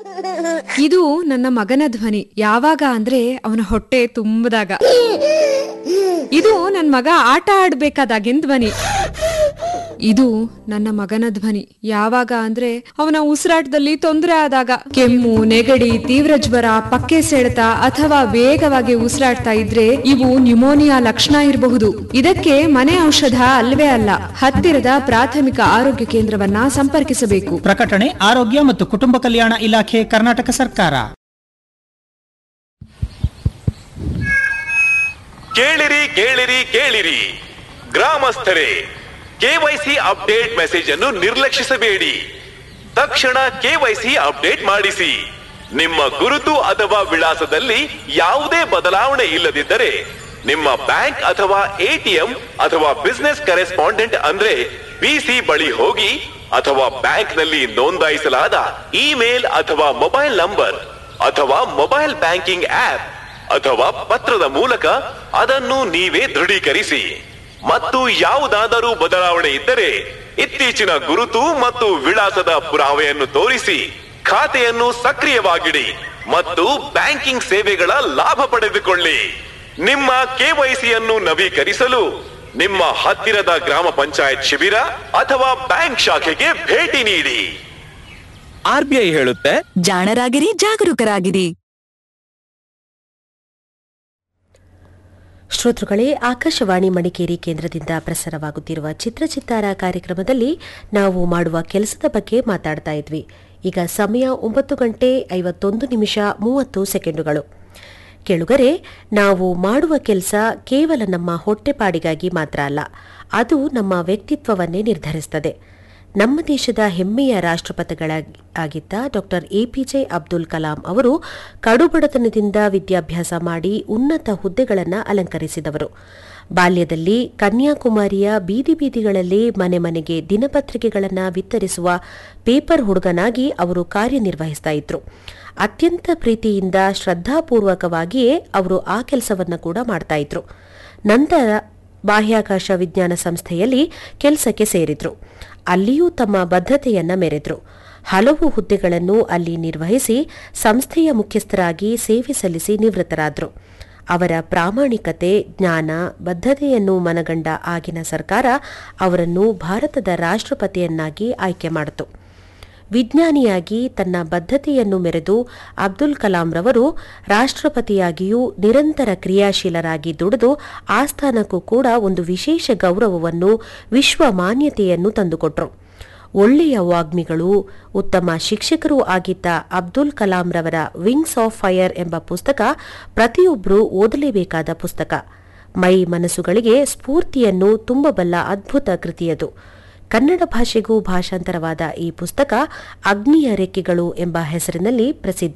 ಇದು ನನ್ನ ಮಗನ ಧ್ವನಿ ಯಾವಾಗ ಅಂದ್ರೆ ಅವನ ಹೊಟ್ಟೆ ತುಂಬದಾಗ ಇದು ನನ್ನ ಮಗ ಆಟ ಆಡ್ಬೇಕಾದಾಗಿನ ಧ್ವನಿ ಇದು ನನ್ನ ಮಗನ ಧ್ವನಿ ಯಾವಾಗ ಅಂದ್ರೆ ಅವನ ಉಸಿರಾಟದಲ್ಲಿ ತೊಂದರೆ ಆದಾಗ ಕೆಮ್ಮು ನೆಗಡಿ ತೀವ್ರ ಜ್ವರ ಪಕ್ಕೆ ಸೆಳೆತ ಅಥವಾ ವೇಗವಾಗಿ ಉಸಿರಾಡ್ತಾ ಇದ್ರೆ ಇವು ನ್ಯುಮೋನಿಯಾ ಲಕ್ಷಣ ಇರಬಹುದು ಇದಕ್ಕೆ ಮನೆ ಔಷಧ ಅಲ್ವೇ ಅಲ್ಲ ಹತ್ತಿರದ ಪ್ರಾಥಮಿಕ ಆರೋಗ್ಯ ಕೇಂದ್ರವನ್ನ ಸಂಪರ್ಕಿಸಬೇಕು ಪ್ರಕಟಣೆ ಆರೋಗ್ಯ ಮತ್ತು ಕುಟುಂಬ ಕಲ್ಯಾಣ ಇಲಾಖೆ ಕರ್ನಾಟಕ ಸರ್ಕಾರ ಕೇಳಿರಿ ಕೇಳಿರಿ ಕೇಳಿರಿ ಗ್ರಾಮಸ್ಥರೇ ಕೆವೈಸಿ ಅಪ್ಡೇಟ್ ಮೆಸೇಜ್ ಅನ್ನು ನಿರ್ಲಕ್ಷಿಸಬೇಡಿ ತಕ್ಷಣ ಕೆವೈಸಿ ಅಪ್ಡೇಟ್ ಮಾಡಿಸಿ ನಿಮ್ಮ ಗುರುತು ಅಥವಾ ವಿಳಾಸದಲ್ಲಿ ಯಾವುದೇ ಬದಲಾವಣೆ ಇಲ್ಲದಿದ್ದರೆ ನಿಮ್ಮ ಬ್ಯಾಂಕ್ ಅಥವಾ ಎಟಿಎಂ ಅಥವಾ ಬಿಸ್ನೆಸ್ ಕರೆಸ್ಪಾಂಡೆಂಟ್ ಅಂದ್ರೆ ಬಿಸಿ ಬಳಿ ಹೋಗಿ ಅಥವಾ ಬ್ಯಾಂಕ್ ನಲ್ಲಿ ನೋಂದಾಯಿಸಲಾದ ಇಮೇಲ್ ಅಥವಾ ಮೊಬೈಲ್ ನಂಬರ್ ಅಥವಾ ಮೊಬೈಲ್ ಬ್ಯಾಂಕಿಂಗ್ ಆಪ್ ಅಥವಾ ಪತ್ರದ ಮೂಲಕ ಅದನ್ನು ನೀವೇ ದೃಢೀಕರಿಸಿ ಮತ್ತು ಯಾವುದಾದರೂ ಬದಲಾವಣೆ ಇದ್ದರೆ ಇತ್ತೀಚಿನ ಗುರುತು ಮತ್ತು ವಿಳಾಸದ ಪುರಾವೆಯನ್ನು ತೋರಿಸಿ ಖಾತೆಯನ್ನು ಸಕ್ರಿಯವಾಗಿಡಿ ಮತ್ತು ಬ್ಯಾಂಕಿಂಗ್ ಸೇವೆಗಳ ಲಾಭ ಪಡೆದುಕೊಳ್ಳಿ ನಿಮ್ಮ ಕೆವೈಸಿಯನ್ನು ನವೀಕರಿಸಲು ನಿಮ್ಮ ಹತ್ತಿರದ ಗ್ರಾಮ ಪಂಚಾಯತ್ ಶಿಬಿರ ಅಥವಾ ಬ್ಯಾಂಕ್ ಶಾಖೆಗೆ ಭೇಟಿ ನೀಡಿ ಆರ್ಬಿಐ ಹೇಳುತ್ತೆ ಜಾಣರಾಗಿರಿ ಜಾಗರೂಕರಾಗಿರಿ ಶ್ರೋತೃಗಳೇ ಆಕಾಶವಾಣಿ ಮಡಿಕೇರಿ ಕೇಂದ್ರದಿಂದ ಪ್ರಸಾರವಾಗುತ್ತಿರುವ ಚಿತ್ರಚಿತ್ತಾರ ಕಾರ್ಯಕ್ರಮದಲ್ಲಿ ನಾವು ಮಾಡುವ ಕೆಲಸದ ಬಗ್ಗೆ ಮಾತಾಡ್ತಾ ಇದ್ವಿ ಈಗ ಸಮಯ ಒಂಬತ್ತು ಗಂಟೆ ಐವತ್ತೊಂದು ನಿಮಿಷ ಮೂವತ್ತು ಸೆಕೆಂಡುಗಳು ಕೆಳುಗರೆ ನಾವು ಮಾಡುವ ಕೆಲಸ ಕೇವಲ ನಮ್ಮ ಹೊಟ್ಟೆಪಾಡಿಗಾಗಿ ಮಾತ್ರ ಅಲ್ಲ ಅದು ನಮ್ಮ ವ್ಯಕ್ತಿತ್ವವನ್ನೇ ನಿರ್ಧರಿಸುತ್ತದೆ ನಮ್ಮ ದೇಶದ ಹೆಮ್ಮೆಯ ರಾಷ್ಟ್ರಪತಿಗಳಾಗಿದ್ದ ಡಾಕ್ಟರ್ ಎಪಿಜೆ ಅಬ್ದುಲ್ ಕಲಾಂ ಅವರು ಕಡುಬಡತನದಿಂದ ವಿದ್ಯಾಭ್ಯಾಸ ಮಾಡಿ ಉನ್ನತ ಹುದ್ದೆಗಳನ್ನು ಅಲಂಕರಿಸಿದವರು ಬಾಲ್ಯದಲ್ಲಿ ಕನ್ಯಾಕುಮಾರಿಯ ಬೀದಿ ಬೀದಿಗಳಲ್ಲಿ ಮನೆ ಮನೆಗೆ ದಿನಪತ್ರಿಕೆಗಳನ್ನು ವಿತರಿಸುವ ಪೇಪರ್ ಹುಡುಗನಾಗಿ ಅವರು ಕಾರ್ಯನಿರ್ವಹಿಸ್ತಾ ಇದ್ರು ಅತ್ಯಂತ ಪ್ರೀತಿಯಿಂದ ಶ್ರದ್ಧಾಪೂರ್ವಕವಾಗಿಯೇ ಅವರು ಆ ಕೆಲಸವನ್ನು ಕೂಡ ಮಾಡ್ತಾ ಇದ್ರು ನಂತರ ಬಾಹ್ಯಾಕಾಶ ವಿಜ್ಞಾನ ಸಂಸ್ಥೆಯಲ್ಲಿ ಕೆಲಸಕ್ಕೆ ಸೇರಿದ್ರು ಅಲ್ಲಿಯೂ ತಮ್ಮ ಬದ್ಧತೆಯನ್ನ ಮೆರೆದ್ರು ಹಲವು ಹುದ್ದೆಗಳನ್ನು ಅಲ್ಲಿ ನಿರ್ವಹಿಸಿ ಸಂಸ್ಥೆಯ ಮುಖ್ಯಸ್ಥರಾಗಿ ಸೇವೆ ಸಲ್ಲಿಸಿ ನಿವೃತ್ತರಾದರು ಅವರ ಪ್ರಾಮಾಣಿಕತೆ ಜ್ಞಾನ ಬದ್ಧತೆಯನ್ನು ಮನಗಂಡ ಆಗಿನ ಸರ್ಕಾರ ಅವರನ್ನು ಭಾರತದ ರಾಷ್ಟ್ರಪತಿಯನ್ನಾಗಿ ಆಯ್ಕೆ ಮಾಡಿತು ವಿಜ್ಞಾನಿಯಾಗಿ ತನ್ನ ಬದ್ಧತೆಯನ್ನು ಮೆರೆದು ಅಬ್ದುಲ್ ಕಲಾಂರವರು ರಾಷ್ಟ್ರಪತಿಯಾಗಿಯೂ ನಿರಂತರ ಕ್ರಿಯಾಶೀಲರಾಗಿ ದುಡಿದು ಆ ಸ್ಥಾನಕ್ಕೂ ಕೂಡ ಒಂದು ವಿಶೇಷ ಗೌರವವನ್ನು ವಿಶ್ವ ಮಾನ್ಯತೆಯನ್ನು ತಂದುಕೊಟ್ರು ಒಳ್ಳೆಯ ವಾಗ್ಮಿಗಳು ಉತ್ತಮ ಶಿಕ್ಷಕರೂ ಆಗಿದ್ದ ಅಬ್ದುಲ್ ಕಲಾಂರವರ ವಿಂಗ್ಸ್ ಆಫ್ ಫೈರ್ ಎಂಬ ಪುಸ್ತಕ ಪ್ರತಿಯೊಬ್ಬರೂ ಓದಲೇಬೇಕಾದ ಪುಸ್ತಕ ಮೈ ಮನಸ್ಸುಗಳಿಗೆ ಸ್ಫೂರ್ತಿಯನ್ನು ತುಂಬಬಲ್ಲ ಅದ್ಭುತ ಕೃತಿಯದು ಕನ್ನಡ ಭಾಷೆಗೂ ಭಾಷಾಂತರವಾದ ಈ ಪುಸ್ತಕ ಅಗ್ನಿಯ ರೆಕ್ಕೆಗಳು ಎಂಬ ಹೆಸರಿನಲ್ಲಿ ಪ್ರಸಿದ್ಧ